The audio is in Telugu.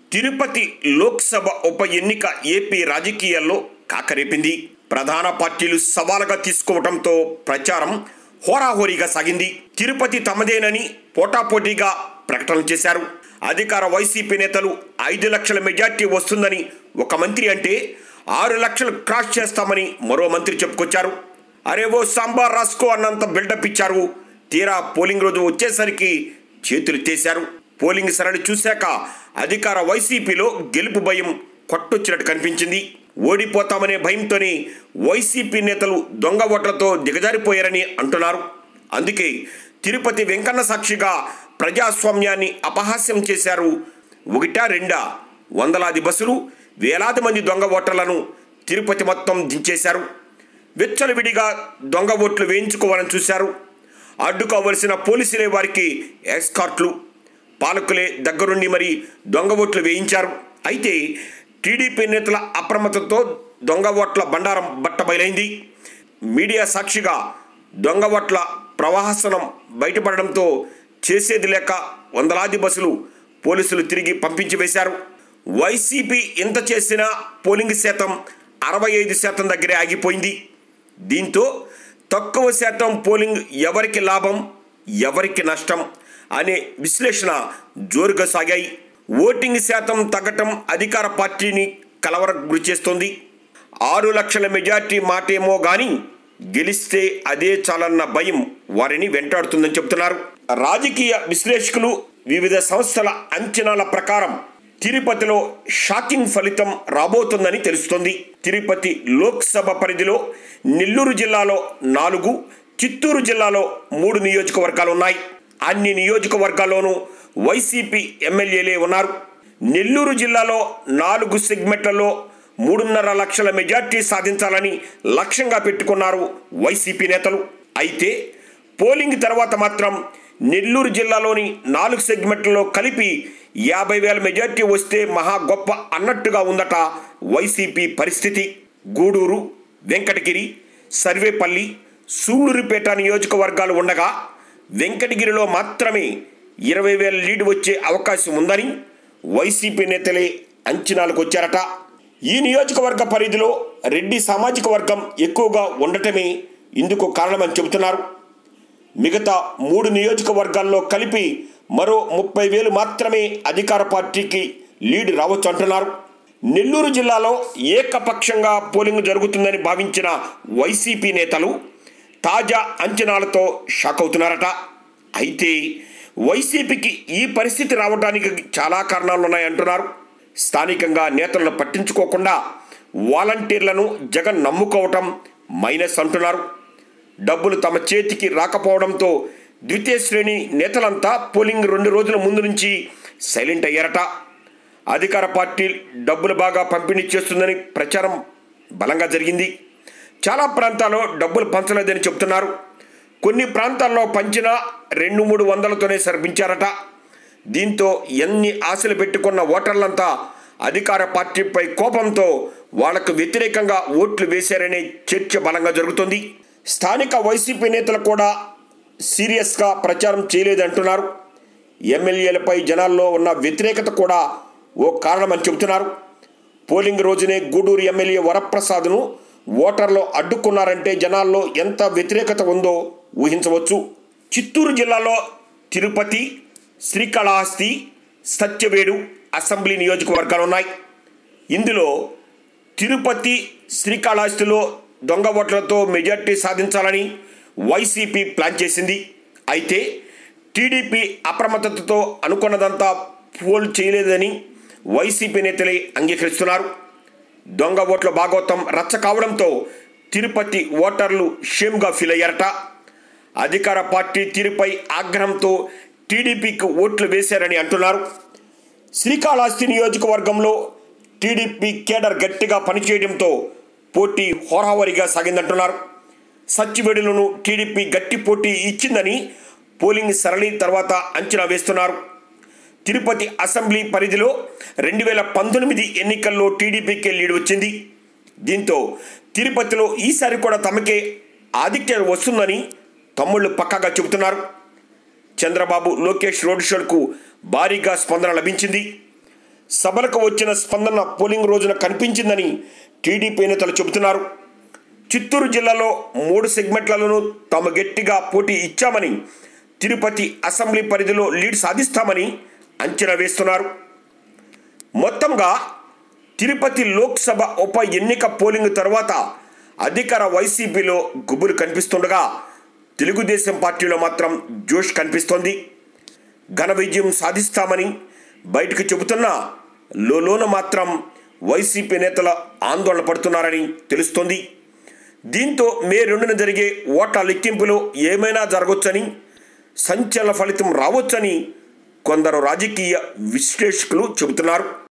తిరుపతి లోక్సభ ఉప ఎన్నిక ఏపీ రాజకీయాల్లో కాకరేపింది ప్రధాన పార్టీలు సవాలుగా తీసుకోవడంతో ప్రచారం హోరాహోరీగా సాగింది తిరుపతి తమదేనని పోటాపోటీగా ప్రకటనలు చేశారు అధికార వైసీపీ నేతలు ఐదు లక్షల మెజార్టీ వస్తుందని ఒక మంత్రి అంటే ఆరు లక్షలు క్రాస్ చేస్తామని మరో మంత్రి చెప్పుకొచ్చారు అరే ఓ సాంబార్ రాసుకో అన్నంత బిల్డప్ ఇచ్చారు తీరా పోలింగ్ రోజు వచ్చేసరికి చేతులు తీశారు పోలింగ్ సరళి చూశాక అధికార వైసీపీలో గెలుపు భయం కొట్టొచ్చినట్టు కనిపించింది ఓడిపోతామనే భయంతోనే వైసీపీ నేతలు దొంగ ఓట్లతో దిగజారిపోయారని అంటున్నారు అందుకే తిరుపతి వెంకన్న సాక్షిగా ప్రజాస్వామ్యాన్ని అపహాస్యం చేశారు ఒకటా రెండా వందలాది బస్సులు వేలాది మంది దొంగ ఓటర్లను తిరుపతి మొత్తం దించేశారు విచ్చలవిడిగా దొంగ ఓట్లు వేయించుకోవాలని చూశారు అడ్డుకోవలసిన పోలీసులే వారికి ఎస్కార్ట్లు పాలకులే దగ్గరుండి మరి దొంగ ఓట్లు వేయించారు అయితే టీడీపీ నేతల అప్రమత్తతో దొంగ ఓట్ల బండారం బట్టబయలైంది మీడియా సాక్షిగా దొంగ ఓట్ల ప్రవాహసనం బయటపడడంతో చేసేది లేక వందలాది బస్సులు పోలీసులు తిరిగి పంపించి వేశారు వైసీపీ ఇంత చేసినా పోలింగ్ శాతం అరవై ఐదు శాతం దగ్గరే ఆగిపోయింది దీంతో తక్కువ శాతం పోలింగ్ ఎవరికి లాభం ఎవరికి నష్టం అనే విశ్లేషణ జోరుగా సాగాయి ఓటింగ్ శాతం తగ్గటం అధికార పార్టీని కలవరకు గురి చేస్తోంది ఆరు లక్షల మెజార్టీ మాటేమో గాని గెలిస్తే అదే చాలన్న భయం వారిని వెంటాడుతుందని చెబుతున్నారు రాజకీయ విశ్లేషకులు వివిధ సంస్థల అంచనాల ప్రకారం తిరుపతిలో షాకింగ్ ఫలితం రాబోతుందని తెలుస్తోంది తిరుపతి లోక్సభ పరిధిలో నెల్లూరు జిల్లాలో నాలుగు చిత్తూరు జిల్లాలో మూడు నియోజకవర్గాలు ఉన్నాయి అన్ని నియోజకవర్గాల్లోనూ వైసీపీ ఎమ్మెల్యేలే ఉన్నారు నెల్లూరు జిల్లాలో నాలుగు సెగ్మెంట్లలో మూడున్నర లక్షల మెజార్టీ సాధించాలని లక్ష్యంగా పెట్టుకున్నారు వైసీపీ నేతలు అయితే పోలింగ్ తర్వాత మాత్రం నెల్లూరు జిల్లాలోని నాలుగు సెగ్మెంట్లలో కలిపి యాభై వేల మెజార్టీ వస్తే మహా గొప్ప అన్నట్టుగా ఉందట వైసీపీ పరిస్థితి గూడూరు వెంకటగిరి సర్వేపల్లి సూళ్లూరుపేట నియోజకవర్గాలు ఉండగా వెంకటగిరిలో మాత్రమే ఇరవై వేల లీడ్ వచ్చే అవకాశం ఉందని వైసీపీ నేతలే అంచనాలకు వచ్చారట ఈ నియోజకవర్గ పరిధిలో రెడ్డి సామాజిక వర్గం ఎక్కువగా ఉండటమే ఇందుకు కారణమని చెబుతున్నారు మిగతా మూడు నియోజకవర్గాల్లో కలిపి మరో ముప్పై వేలు మాత్రమే అధికార పార్టీకి లీడ్ రావచ్చు అంటున్నారు నెల్లూరు జిల్లాలో ఏకపక్షంగా పోలింగ్ జరుగుతుందని భావించిన వైసీపీ నేతలు తాజా అంచనాలతో షాక్ అవుతున్నారట అయితే వైసీపీకి ఈ పరిస్థితి రావడానికి చాలా కారణాలు ఉన్నాయంటున్నారు స్థానికంగా నేతలను పట్టించుకోకుండా వాలంటీర్లను జగన్ నమ్ముకోవటం మైనస్ అంటున్నారు డబ్బులు తమ చేతికి రాకపోవడంతో ద్వితీయ శ్రేణి నేతలంతా పోలింగ్ రెండు రోజుల ముందు నుంచి సైలెంట్ అయ్యారట అధికార పార్టీ డబ్బులు బాగా పంపిణీ చేస్తుందని ప్రచారం బలంగా జరిగింది చాలా ప్రాంతాల్లో డబ్బులు పంచలేదని చెబుతున్నారు కొన్ని ప్రాంతాల్లో పంచినా రెండు మూడు వందలతోనే సరిపించారట దీంతో ఎన్ని ఆశలు పెట్టుకున్న ఓటర్లంతా అధికార పార్టీపై కోపంతో వాళ్లకు వ్యతిరేకంగా ఓట్లు వేశారనే చర్చ బలంగా జరుగుతుంది స్థానిక వైసీపీ నేతలు కూడా సీరియస్గా ప్రచారం చేయలేదంటున్నారు ఎమ్మెల్యేలపై జనాల్లో ఉన్న వ్యతిరేకత కూడా ఓ కారణమని చెబుతున్నారు పోలింగ్ రోజునే గూడూరు ఎమ్మెల్యే వరప్రసాద్ను ఓటర్లు అడ్డుకున్నారంటే జనాల్లో ఎంత వ్యతిరేకత ఉందో ఊహించవచ్చు చిత్తూరు జిల్లాలో తిరుపతి శ్రీకాళహస్తి సత్యవేడు అసెంబ్లీ నియోజకవర్గాలు ఉన్నాయి ఇందులో తిరుపతి శ్రీకాళహస్తిలో దొంగ ఓట్లతో మెజార్టీ సాధించాలని వైసీపీ ప్లాన్ చేసింది అయితే టీడీపీ అప్రమత్తతతో అనుకున్నదంతా పోల్ చేయలేదని వైసీపీ నేతలే అంగీకరిస్తున్నారు దొంగ ఓట్ల భాగోతం రచ్చ కావడంతో తిరుపతి ఓటర్లు షేమ్గా ఫీల్ అయ్యారట అధికార పార్టీ తీరుపై ఆగ్రహంతో టీడీపీకి ఓట్లు వేశారని అంటున్నారు శ్రీకాళహస్తి నియోజకవర్గంలో టీడీపీ కేడర్ గట్టిగా పనిచేయడంతో పోటీ హోరావరిగా సాగిందంటున్నారు సచ్చివేడులను టీడీపీ గట్టి పోటీ ఇచ్చిందని పోలింగ్ సరళి తర్వాత అంచనా వేస్తున్నారు తిరుపతి అసెంబ్లీ పరిధిలో రెండు వేల పంతొమ్మిది ఎన్నికల్లో టీడీపీకే లీడ్ వచ్చింది దీంతో తిరుపతిలో ఈసారి కూడా తమకే ఆధిక్యత వస్తుందని తమ్ముళ్ళు పక్కాగా చెబుతున్నారు చంద్రబాబు లోకేష్ రోడ్ షోలకు భారీగా స్పందన లభించింది సభలకు వచ్చిన స్పందన పోలింగ్ రోజున కనిపించిందని టీడీపీ నేతలు చెబుతున్నారు చిత్తూరు జిల్లాలో మూడు సెగ్మెంట్లలోనూ తాము గట్టిగా పోటీ ఇచ్చామని తిరుపతి అసెంబ్లీ పరిధిలో లీడ్ సాధిస్తామని అంచనా వేస్తున్నారు మొత్తంగా తిరుపతి లోక్సభ ఉప ఎన్నిక పోలింగ్ తర్వాత అధికార వైసీపీలో గుబులు కనిపిస్తుండగా తెలుగుదేశం పార్టీలో మాత్రం జోష్ కనిపిస్తోంది ఘన విజయం సాధిస్తామని బయటకు చెబుతున్నా లోలోన మాత్రం వైసీపీ నేతల ఆందోళన పడుతున్నారని తెలుస్తోంది దీంతో మే రెండున జరిగే ఓట్ల లెక్కింపులో ఏమైనా జరగవచ్చని సంచలన ఫలితం రావచ్చని కొందరు రాజకీయ విశ్లేషకులు చెబుతున్నారు